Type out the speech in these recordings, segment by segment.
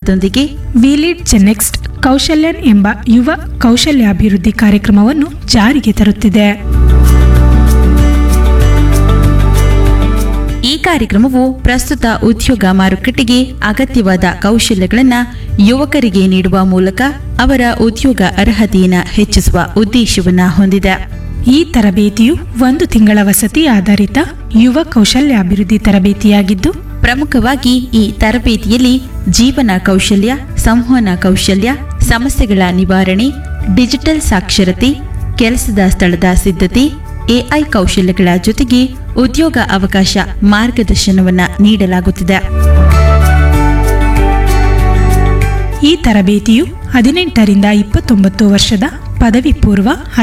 ಸಹಯೋಗದೊಂದಿಗೆ ವಿಲಿಡ್ ಚೆನೆಕ್ಸ್ಟ್ ಕೌಶಲ್ಯನ್ ಎಂಬ ಯುವ ಕೌಶಲ್ಯಾಭಿವೃದ್ಧಿ ಕಾರ್ಯಕ್ರಮವನ್ನು ಜಾರಿಗೆ ತರುತ್ತಿದೆ ಈ ಕಾರ್ಯಕ್ರಮವು ಪ್ರಸ್ತುತ ಉದ್ಯೋಗ ಮಾರುಕಟ್ಟೆಗೆ ಅಗತ್ಯವಾದ ಕೌಶಲ್ಯಗಳನ್ನು ಯುವಕರಿಗೆ ನೀಡುವ ಮೂಲಕ ಅವರ ಉದ್ಯೋಗ ಅರ್ಹತೆಯನ್ನು ಹೆಚ್ಚಿಸುವ ಉದ್ದೇಶವನ್ನು ಹೊಂದಿದೆ ಈ ತರಬೇತಿಯು ಒಂದು ತಿಂಗಳ ವಸತಿ ಆಧಾರಿತ ಯುವ ಕೌಶಲ್ಯಾಭಿವೃದ್ಧಿ ತರಬೇತಿಯಾಗಿದ್ದು ಪ್ರಮುಖವಾಗಿ ಈ ತರಬೇತಿಯಲ್ಲಿ ಜೀವನ ಕೌಶಲ್ಯ ಸಂವಹನ ಕೌಶಲ್ಯ ಸಮಸ್ಯೆಗಳ ನಿವಾರಣೆ ಡಿಜಿಟಲ್ ಸಾಕ್ಷರತೆ ಕೆಲಸದ ಸ್ಥಳದ ಸಿದ್ಧತೆ ಎಐ ಕೌಶಲ್ಯಗಳ ಜೊತೆಗೆ ಉದ್ಯೋಗ ಅವಕಾಶ ಮಾರ್ಗದರ್ಶನವನ್ನು ನೀಡಲಾಗುತ್ತಿದೆ ಈ ತರಬೇತಿಯು ಹದಿನೆಂಟರಿಂದ ಇಪ್ಪತ್ತೊಂಬತ್ತು ವರ್ಷದ ಪದವಿ ಪೂರ್ವ ಹ-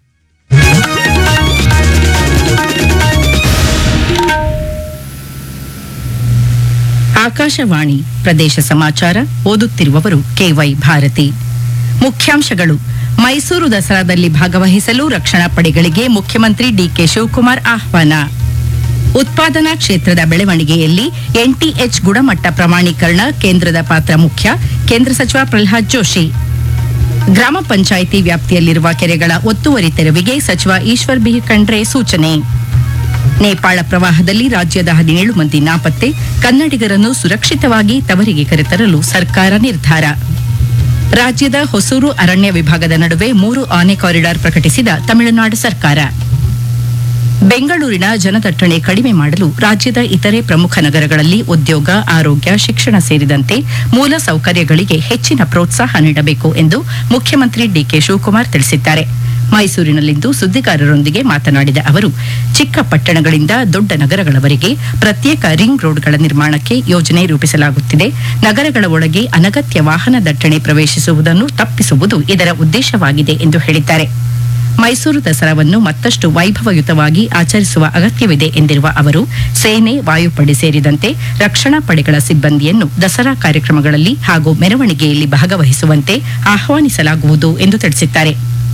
ಆಕಾಶವಾಣಿ ಪ್ರದೇಶ ಸಮಾಚಾರ ಓದುತ್ತಿರುವವರು ಕೆವೈ ಭಾರತಿ ಮುಖ್ಯಾಂಶಗಳು ಮೈಸೂರು ದಸರಾದಲ್ಲಿ ಭಾಗವಹಿಸಲು ರಕ್ಷಣಾ ಪಡೆಗಳಿಗೆ ಮುಖ್ಯಮಂತ್ರಿ ಡಿಕೆ ಶಿವಕುಮಾರ್ ಆಹ್ವಾನ ಉತ್ಪಾದನಾ ಕ್ಷೇತ್ರದ ಬೆಳವಣಿಗೆಯಲ್ಲಿ ಎನ್ಟಿಎಚ್ ಗುಣಮಟ್ಟ ಪ್ರಮಾಣೀಕರಣ ಕೇಂದ್ರದ ಪಾತ್ರ ಮುಖ್ಯ ಕೇಂದ್ರ ಸಚಿವ ಪ್ರಹ್ಲಾದ್ ಜೋಶಿ ಗ್ರಾಮ ಪಂಚಾಯಿತಿ ವ್ಯಾಪ್ತಿಯಲ್ಲಿರುವ ಕೆರೆಗಳ ಒತ್ತುವರಿ ತೆರವಿಗೆ ಸಚಿವ ಈಶ್ವರ್ ಬಿ ಖಂಡ್ರೆ ಸೂಚನೆ ನೇಪಾಳ ಪ್ರವಾಹದಲ್ಲಿ ರಾಜ್ಯದ ಹದಿನೇಳು ಮಂದಿ ನಾಪತ್ತೆ ಕನ್ನಡಿಗರನ್ನು ಸುರಕ್ಷಿತವಾಗಿ ತವರಿಗೆ ಕರೆತರಲು ಸರ್ಕಾರ ನಿರ್ಧಾರ ರಾಜ್ಯದ ಹೊಸೂರು ಅರಣ್ಯ ವಿಭಾಗದ ನಡುವೆ ಮೂರು ಆನೆ ಕಾರಿಡಾರ್ ಪ್ರಕಟಿಸಿದ ತಮಿಳುನಾಡು ಸರ್ಕಾರ ಬೆಂಗಳೂರಿನ ಜನದಟ್ಟಣೆ ಕಡಿಮೆ ಮಾಡಲು ರಾಜ್ಯದ ಇತರೆ ಪ್ರಮುಖ ನಗರಗಳಲ್ಲಿ ಉದ್ಯೋಗ ಆರೋಗ್ಯ ಶಿಕ್ಷಣ ಸೇರಿದಂತೆ ಮೂಲ ಸೌಕರ್ಯಗಳಿಗೆ ಹೆಚ್ಚಿನ ಪ್ರೋತ್ಸಾಹ ನೀಡಬೇಕು ಎಂದು ಮುಖ್ಯಮಂತ್ರಿ ಡಿಕೆ ಶಿವಕುಮಾರ್ ತಿಳಿಸಿದ್ದಾರೆ ಮೈಸೂರಿನಲ್ಲಿಂದು ಸುದ್ದಿಗಾರರೊಂದಿಗೆ ಮಾತನಾಡಿದ ಅವರು ಚಿಕ್ಕ ಪಟ್ಟಣಗಳಿಂದ ದೊಡ್ಡ ನಗರಗಳವರೆಗೆ ಪ್ರತ್ಯೇಕ ರಿಂಗ್ ರೋಡ್ಗಳ ನಿರ್ಮಾಣಕ್ಕೆ ಯೋಜನೆ ರೂಪಿಸಲಾಗುತ್ತಿದೆ ನಗರಗಳ ಒಳಗೆ ಅನಗತ್ಯ ವಾಹನ ದಟ್ಟಣೆ ಪ್ರವೇಶಿಸುವುದನ್ನು ತಪ್ಪಿಸುವುದು ಇದರ ಉದ್ದೇಶವಾಗಿದೆ ಎಂದು ಹೇಳಿದ್ದಾರೆ ಮೈಸೂರು ದಸರಾವನ್ನು ಮತ್ತಷ್ಟು ವೈಭವಯುತವಾಗಿ ಆಚರಿಸುವ ಅಗತ್ಯವಿದೆ ಎಂದಿರುವ ಅವರು ಸೇನೆ ವಾಯುಪಡೆ ಸೇರಿದಂತೆ ರಕ್ಷಣಾ ಪಡೆಗಳ ಸಿಬ್ಬಂದಿಯನ್ನು ದಸರಾ ಕಾರ್ಯಕ್ರಮಗಳಲ್ಲಿ ಹಾಗೂ ಮೆರವಣಿಗೆಯಲ್ಲಿ ಭಾಗವಹಿಸುವಂತೆ ಆಹ್ವಾನಿಸಲಾಗುವುದು ಎಂದು ತಿಳಿಸಿದ್ದಾರೆ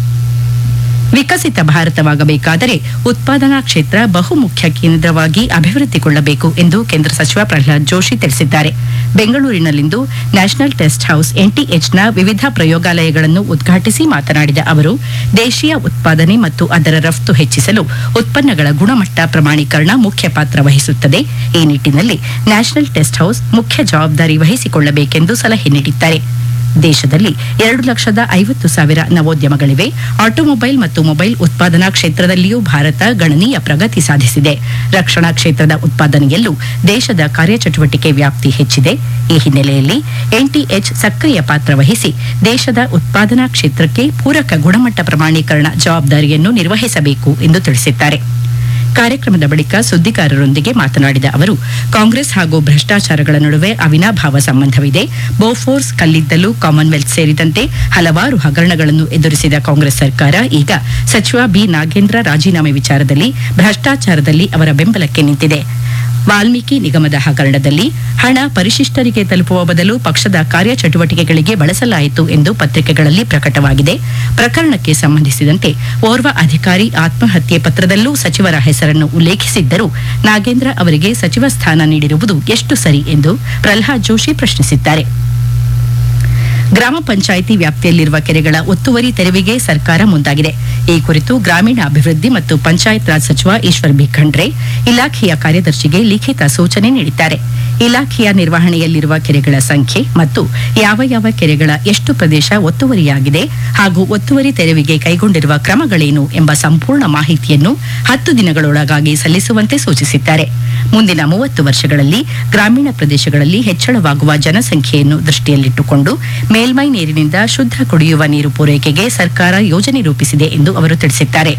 ವಿಕಸಿತ ಭಾರತವಾಗಬೇಕಾದರೆ ಉತ್ಪಾದನಾ ಕ್ಷೇತ್ರ ಬಹುಮುಖ್ಯ ಕೇಂದ್ರವಾಗಿ ಅಭಿವೃದ್ಧಿಗೊಳ್ಳಬೇಕು ಎಂದು ಕೇಂದ್ರ ಸಚಿವ ಪ್ರಹ್ಲಾದ್ ಜೋಶಿ ತಿಳಿಸಿದ್ದಾರೆ ಬೆಂಗಳೂರಿನಲ್ಲಿಂದು ನ್ಯಾಷನಲ್ ಟೆಸ್ಟ್ ಹೌಸ್ ಎನ್ಟಿಎಚ್ನ ವಿವಿಧ ಪ್ರಯೋಗಾಲಯಗಳನ್ನು ಉದ್ಘಾಟಿಸಿ ಮಾತನಾಡಿದ ಅವರು ದೇಶೀಯ ಉತ್ಪಾದನೆ ಮತ್ತು ಅದರ ರಫ್ತು ಹೆಚ್ಚಿಸಲು ಉತ್ಪನ್ನಗಳ ಗುಣಮಟ್ಟ ಪ್ರಮಾಣೀಕರಣ ಮುಖ್ಯ ಪಾತ್ರ ವಹಿಸುತ್ತದೆ ಈ ನಿಟ್ಟಿನಲ್ಲಿ ನ್ಯಾಷನಲ್ ಟೆಸ್ಟ್ ಹೌಸ್ ಮುಖ್ಯ ಜವಾಬ್ದಾರಿ ವಹಿಸಿಕೊಳ್ಳಬೇಕೆಂದು ಸಲಹೆ ನೀಡಿದ್ದಾರೆ ದೇಶದಲ್ಲಿ ಎರಡು ಲಕ್ಷದ ಐವತ್ತು ಸಾವಿರ ನವೋದ್ಯಮಗಳಿವೆ ಆಟೋಮೊಬೈಲ್ ಮತ್ತು ಮೊಬೈಲ್ ಉತ್ಪಾದನಾ ಕ್ಷೇತ್ರದಲ್ಲಿಯೂ ಭಾರತ ಗಣನೀಯ ಪ್ರಗತಿ ಸಾಧಿಸಿದೆ ರಕ್ಷಣಾ ಕ್ಷೇತ್ರದ ಉತ್ಪಾದನೆಯಲ್ಲೂ ದೇಶದ ಕಾರ್ಯಚಟುವಟಿಕೆ ವ್ಯಾಪ್ತಿ ಹೆಚ್ಚಿದೆ ಈ ಹಿನ್ನೆಲೆಯಲ್ಲಿ ಎನ್ಟಿಎಚ್ ಸಕ್ರಿಯ ಪಾತ್ರ ವಹಿಸಿ ದೇಶದ ಉತ್ಪಾದನಾ ಕ್ಷೇತ್ರಕ್ಕೆ ಪೂರಕ ಗುಣಮಟ್ಟ ಪ್ರಮಾಣೀಕರಣ ಜವಾಬ್ದಾರಿಯನ್ನು ನಿರ್ವಹಿಸಬೇಕು ಎಂದು ತಿಳಿಸಿದ್ದಾರೆ ಕಾರ್ಯಕ್ರಮದ ಬಳಿಕ ಸುದ್ದಿಗಾರರೊಂದಿಗೆ ಮಾತನಾಡಿದ ಅವರು ಕಾಂಗ್ರೆಸ್ ಹಾಗೂ ಭ್ರಷ್ಟಾಚಾರಗಳ ನಡುವೆ ಅವಿನಾಭಾವ ಸಂಬಂಧವಿದೆ ಬೋಫೋರ್ಸ್ ಕಲ್ಲಿದ್ದಲು ಕಾಮನ್ವೆಲ್ತ್ ಸೇರಿದಂತೆ ಹಲವಾರು ಹಗರಣಗಳನ್ನು ಎದುರಿಸಿದ ಕಾಂಗ್ರೆಸ್ ಸರ್ಕಾರ ಈಗ ಸಚಿವ ಬಿ ನಾಗೇಂದ್ರ ರಾಜೀನಾಮೆ ವಿಚಾರದಲ್ಲಿ ಭ್ರಷ್ಟಾಚಾರದಲ್ಲಿ ಅವರ ಬೆಂಬಲಕ್ಕೆ ನಿಂತಿದೆ ವಾಲ್ಮೀಕಿ ನಿಗಮದ ಹಗರಣದಲ್ಲಿ ಹಣ ಪರಿಶಿಷ್ಟರಿಗೆ ತಲುಪುವ ಬದಲು ಪಕ್ಷದ ಕಾರ್ಯಚಟುವಟಿಕೆಗಳಿಗೆ ಬಳಸಲಾಯಿತು ಎಂದು ಪತ್ರಿಕೆಗಳಲ್ಲಿ ಪ್ರಕಟವಾಗಿದೆ ಪ್ರಕರಣಕ್ಕೆ ಸಂಬಂಧಿಸಿದಂತೆ ಓರ್ವ ಅಧಿಕಾರಿ ಆತ್ಮಹತ್ಯೆ ಪತ್ರದಲ್ಲೂ ಸಚಿವರ ಹೆಸರನ್ನು ಉಲ್ಲೇಖಿಸಿದ್ದರೂ ನಾಗೇಂದ್ರ ಅವರಿಗೆ ಸಚಿವ ಸ್ಥಾನ ನೀಡಿರುವುದು ಎಷ್ಟು ಸರಿ ಎಂದು ಪ್ರಹ್ಲಾದ್ ಜೋಶಿ ಪ್ರಶ್ನಿಸಿದ್ದಾರೆ ಗ್ರಾಮ ಪಂಚಾಯಿತಿ ವ್ಯಾಪ್ತಿಯಲ್ಲಿರುವ ಕೆರೆಗಳ ಒತ್ತುವರಿ ತೆರವಿಗೆ ಸರ್ಕಾರ ಮುಂದಾಗಿದೆ ಈ ಕುರಿತು ಗ್ರಾಮೀಣಾಭಿವೃದ್ಧಿ ಮತ್ತು ಪಂಚಾಯತ್ ರಾಜ್ ಸಚಿವ ಈಶ್ವರ್ ಬಿ ಖಂಡ್ರೆ ಇಲಾಖೆಯ ಕಾರ್ಯದರ್ಶಿಗೆ ಲಿಖಿತ ಸೂಚನೆ ನೀಡಿದ್ದಾರೆ ಇಲಾಖೆಯ ನಿರ್ವಹಣೆಯಲ್ಲಿರುವ ಕೆರೆಗಳ ಸಂಖ್ಯೆ ಮತ್ತು ಯಾವ ಯಾವ ಕೆರೆಗಳ ಎಷ್ಟು ಪ್ರದೇಶ ಒತ್ತುವರಿಯಾಗಿದೆ ಹಾಗೂ ಒತ್ತುವರಿ ತೆರವಿಗೆ ಕೈಗೊಂಡಿರುವ ಕ್ರಮಗಳೇನು ಎಂಬ ಸಂಪೂರ್ಣ ಮಾಹಿತಿಯನ್ನು ಹತ್ತು ದಿನಗಳೊಳಗಾಗಿ ಸಲ್ಲಿಸುವಂತೆ ಸೂಚಿಸಿದ್ದಾರೆ ಮುಂದಿನ ಮೂವತ್ತು ವರ್ಷಗಳಲ್ಲಿ ಗ್ರಾಮೀಣ ಪ್ರದೇಶಗಳಲ್ಲಿ ಹೆಚ್ಚಳವಾಗುವ ಜನಸಂಖ್ಯೆಯನ್ನು ದೃಷ್ಟಿಯಲ್ಲಿಟ್ಟುಕೊಂಡು ಮೇಲ್ಮೈ ನೀರಿನಿಂದ ಶುದ್ಧ ಕುಡಿಯುವ ನೀರು ಪೂರೈಕೆಗೆ ಸರ್ಕಾರ ಯೋಜನೆ ರೂಪಿಸಿದೆ ಎಂದು ಅವರು ತಿಳಿಸಿದ್ದಾರೆ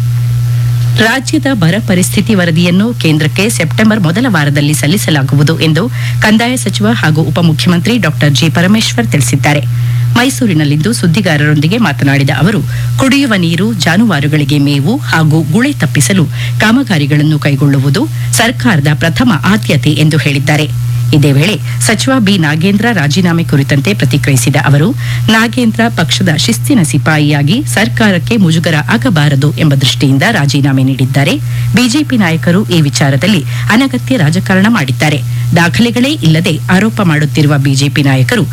ರಾಜ್ಯದ ಬರ ಪರಿಸ್ಥಿತಿ ವರದಿಯನ್ನು ಕೇಂದ್ರಕ್ಕೆ ಸೆಪ್ಟೆಂಬರ್ ಮೊದಲ ವಾರದಲ್ಲಿ ಸಲ್ಲಿಸಲಾಗುವುದು ಎಂದು ಕಂದಾಯ ಸಚಿವ ಹಾಗೂ ಉಪಮುಖ್ಯಮಂತ್ರಿ ಡಾಕ್ಟರ್ ಜಿ ಪರಮೇಶ್ವರ್ ತಿಳಿಸಿದ್ದಾರೆ ಮೈಸೂರಿನಲ್ಲಿಂದು ಸುದ್ದಿಗಾರರೊಂದಿಗೆ ಮಾತನಾಡಿದ ಅವರು ಕುಡಿಯುವ ನೀರು ಜಾನುವಾರುಗಳಿಗೆ ಮೇವು ಹಾಗೂ ಗುಳೆ ತಪ್ಪಿಸಲು ಕಾಮಗಾರಿಗಳನ್ನು ಕೈಗೊಳ್ಳುವುದು ಸರ್ಕಾರದ ಪ್ರಥಮ ಆದ್ಯತೆ ಎಂದು ಹೇಳಿದ್ದಾರೆ ಇದೇ ವೇಳೆ ಸಚಿವ ಬಿ ನಾಗೇಂದ್ರ ರಾಜೀನಾಮೆ ಕುರಿತಂತೆ ಪ್ರತಿಕ್ರಿಯಿಸಿದ ಅವರು ನಾಗೇಂದ್ರ ಪಕ್ಷದ ಶಿಸ್ತಿನ ಸಿಪಾಯಿಯಾಗಿ ಸರ್ಕಾರಕ್ಕೆ ಮುಜುಗರ ಆಗಬಾರದು ಎಂಬ ದೃಷ್ಟಿಯಿಂದ ರಾಜೀನಾಮೆ ನೀಡಿದ್ದಾರೆ ಬಿಜೆಪಿ ನಾಯಕರು ಈ ವಿಚಾರದಲ್ಲಿ ಅನಗತ್ಯ ರಾಜಕಾರಣ ಮಾಡಿದ್ದಾರೆ ದಾಖಲೆಗಳೇ ಇಲ್ಲದೆ ಆರೋಪ ಮಾಡುತ್ತಿರುವ ಬಿಜೆಪಿ ನಾಯಕರು